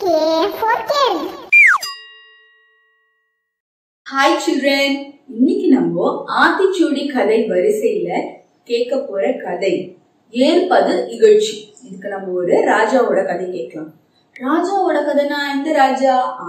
K for kid. Hi children இன்னைக்கு நம்ம ஆத்திச்சூடி கதை வரிசையில கேட்க போற கதை ஏற்பது இகழ்ச்சி இதுக்கு நம்ம ஒரு ராஜாவோட கதை கேட்கலாம் ராஜாவோட கதைனா எந்த ராஜா ஆ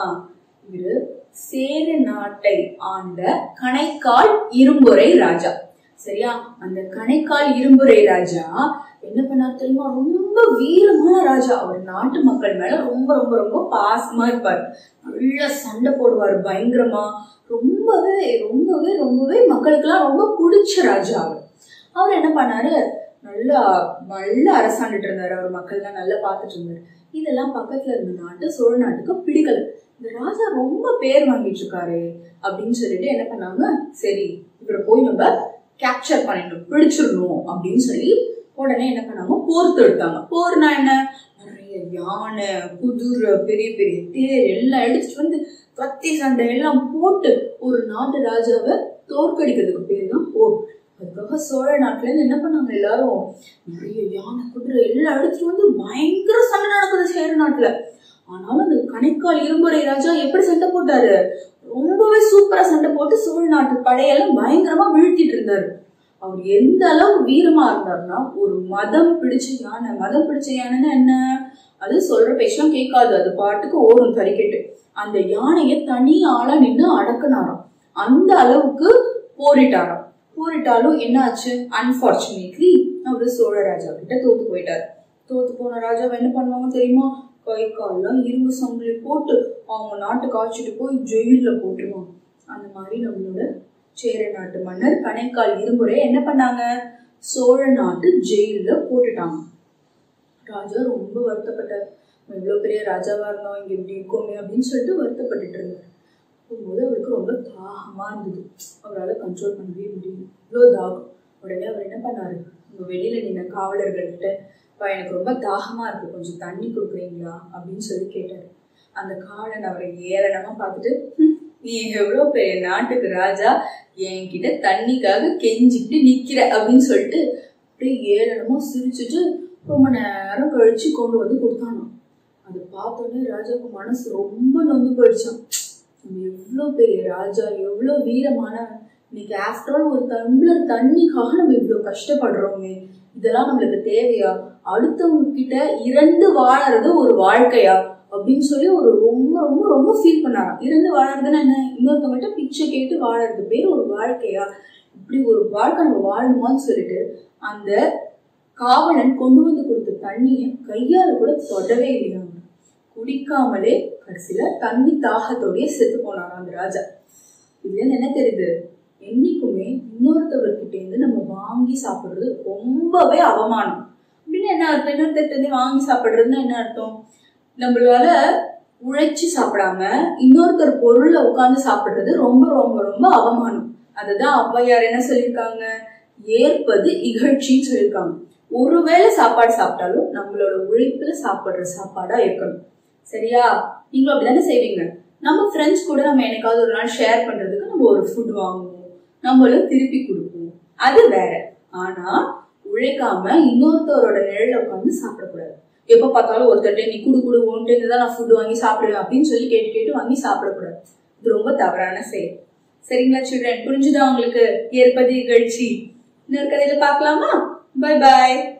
இவரு சேர நாட்டை ஆண்ட கணைக்கால் இரும்புரை ராஜா சரியா அந்த கணைக்கால் இரும்புரை ராஜா என்ன பண்ணார் தெரியுமா ரொம்ப வீரமான ராஜா அவர் நாட்டு மக்கள் மேல ரொம்ப ரொம்ப ரொம்ப பாசமா இருப்பார் நல்லா சண்டை போடுவார் பயங்கரமா ரொம்பவே ரொம்பவே ரொம்பவே மக்களுக்கெல்லாம் ரொம்ப பிடிச்ச ராஜா அவர் அவர் என்ன பண்ணாரு நல்லா நல்லா அரசாண்டுட்டு இருந்தாரு அவர் மக்கள்லாம் நல்லா பார்த்துட்டு இருந்தாரு இதெல்லாம் பக்கத்துல இருந்த நாட்டு சோழ நாட்டுக்கு பிடிக்கல இந்த ராஜா ரொம்ப பேர் வாங்கிட்டு இருக்காரு அப்படின்னு சொல்லிட்டு என்ன பண்ணாங்க சரி இவரை போய் நம்ம கேப்சர் பண்ணிடணும் பிடிச்சிடணும் அப்படின்னு சொல்லி உடனே என்ன பண்ணாங்க போர் தொடுத்தாங்க போர்னா என்ன நிறைய யானை குதிரை பெரிய பெரிய தேர் எல்லாம் எடுத்துட்டு வந்து கத்தி சண்டை எல்லாம் போட்டு ஒரு நாட்டு ராஜாவை தோற்கடிக்கிறதுக்கு பேர் தான் போர் அதுக்காக சோழ நாட்டுல இருந்து என்ன பண்ணாங்க எல்லாரும் நிறைய யானை குதிரை எல்லாம் எடுத்துட்டு வந்து பயங்கர சண்டை நடக்குது சேர நாட்டுல ஆனாலும் அந்த கணைக்கால் இரும்புரை ராஜா எப்படி சண்டை போட்டாரு ரொம்பவே சூப்பரா சண்டை போட்டு சோழ நாட்டு படையெல்லாம் பயங்கரமா வீழ்த்திட்டு இருந்தாரு அவர் எந்த அளவு வீரமா இருந்தாருன்னா ஒரு மதம் பிடிச்ச யானை மதம் பிடிச்ச யானைன்னா என்ன அது சொல்ற பேச்செல்லாம் கேட்காது அது பாட்டுக்கு ஓடும் தறிக்கெட்டு அந்த யானையை தனி ஆளா நின்று அடக்குனாராம் அந்த அளவுக்கு போரிட்டாராம் போரிட்டாலும் என்ன ஆச்சு அன்பார்ச்சுனேட்லி அவரு சோழ ராஜா கிட்ட தோத்து போயிட்டாரு தோத்து போன ராஜாவை என்ன பண்ணுவாங்க தெரியுமா கை கால்லாம் இரும்பு சங்கிலி போட்டு அவங்க நாட்டுக்கு ஆட்சிட்டு போய் ஜெயில போட்டுருவாங்க அந்த மாதிரி நம்மளோட சேர நாட்டு மன்னர் கணைக்கால் இருமுறை என்ன பண்ணாங்க சோழ நாட்டு ஜெயில போட்டுட்டாங்க ராஜா ரொம்ப வருத்தப்பட்டார் இவ்வளோ பெரிய ராஜாவா இருந்தோம் இங்க இப்படி இருக்கோமே அப்படின்னு சொல்லிட்டு வருத்தப்பட்டுட்டு இருந்தார் போகும்போது அவருக்கு ரொம்ப தாகமா இருந்தது அவரால் கண்ட்ரோல் பண்ணவே முடியும் இவ்வளோ தாகம் உடனே அவர் என்ன பண்ணாரு உங்க வெளியில நின்ன காவலர்கள்கிட்ட "அப்பா, எனக்கு ரொம்ப தாகமா இருக்கு கொஞ்சம் தண்ணி கொடுக்குறீங்களா அப்படின்னு சொல்லி கேட்டாரு அந்த காவலன் அவரை ஏளனமா பார்த்துட்டு "ஹம், நீ எவ்வளோ பெரிய நாட்டுக்கு ராஜா என்கிட்ட தண்ணிக்காக கெஞ்சிக்கிட்டு நிக்கிற அப்படின்னு சொல்லிட்டு அப்படியே ஏளனமா சிரிச்சுட்டு ரொம்ப நேரம் கழிச்சு கொண்டு வந்து கொடுத்தானோ அது பார்த்தோன்னே ராஜாவுக்கு மனசு ரொம்ப நொந்து போயிடுச்சான் நம்ம எவ்வளோ பெரிய ராஜா எவ்வளோ வீரமானவன் இன்னைக்கு ஆஃப்டர் ஆல் ஒரு டம்ளர் தண்ணிக்காக நம்ம இவ்வளோ கஷ்டப்படுறோமே இதெல்லாம் நம்மளுக்கு தேவையா அடுத்தவங்க கிட்ட இறந்து வாழறது ஒரு வாழ்க்கையா அப்படின்னு சொல்லி ஒரு ரொம்ப ரொம்ப ரொம்ப ஃபீல் பண்ணாராம் இறந்து வாழறதுன்னா என்ன இன்னொருத்தவங்ககிட்ட பிச்சை கேட்டு வாழறது பேர் ஒரு வாழ்க்கையா இப்படி ஒரு வாழ்க்கை நம்ம வாழணுமான்னு சொல்லிட்டு அந்த காவலன் கொண்டு வந்து கொடுத்த தண்ணியை கையால கூட தொடவே இல்லையாங்க குடிக்காமலே கடைசியில தண்ணி தாகத்தோடயே செத்து போனாராம் அந்த ராஜா இதுல இருந்து என்ன தெரியுது என்னைக்குமே இன்னொருத்தவர்கிட்ட இருந்து நம்ம வாங்கி சாப்பிடுறது ரொம்பவே அவமானம் அப்படின்னு என்ன அர்த்தம் இன்னொருத்தர்கிட்ட இருந்து வாங்கி சாப்பிடுறதுன்னா என்ன அர்த்தம் நம்மளால உழைச்சு சாப்பிடாம இன்னொருத்தர் பொருள்ல உட்கார்ந்து சாப்பிடுறது ரொம்ப ரொம்ப ரொம்ப அவமானம் அதுதான் ஔவையார் என்ன சொல்லியிருக்காங்க ஏற்பது இகழ்ச்சின்னு சொல்லியிருக்காங்க ஒருவேளை சாப்பாடு சாப்பிட்டாலும் நம்மளோட உழைப்புல சாப்பிடுற சாப்பாடா இருக்கணும் சரியா நீங்களும் அப்படிதானே செய்வீங்க நம்ம ஃப்ரெண்ட்ஸ் கூட நம்ம என்னைக்காவது ஒரு நாள் ஷேர் பண்றதுக்கு நம்ம ஒரு ஃபுட் வாங்குவோம் நம்மளும் திருப்பி கொடுப்போம் அது வேற ஆனா உழைக்காம இன்னொருத்தரோட நிழல உட்காந்து சாப்பிடக்கூடாது எப்ப பார்த்தாலும் ஒருத்தர்ட்ட நீ குடு குடு ஓன்ட்டு தான் நான் ஃபுட் வாங்கி சாப்பிடுவேன் அப்படின்னு சொல்லி கேட்டு கேட்டு வாங்கி சாப்பிடக்கூடாது இது ரொம்ப தவறான செயல் சரிங்களா சில்ட்ரன் புரிஞ்சுதா உங்களுக்கு ஏற்பது இகழ்ச்சி இன்னொரு கதையில பார்க்கலாமா பை பாய்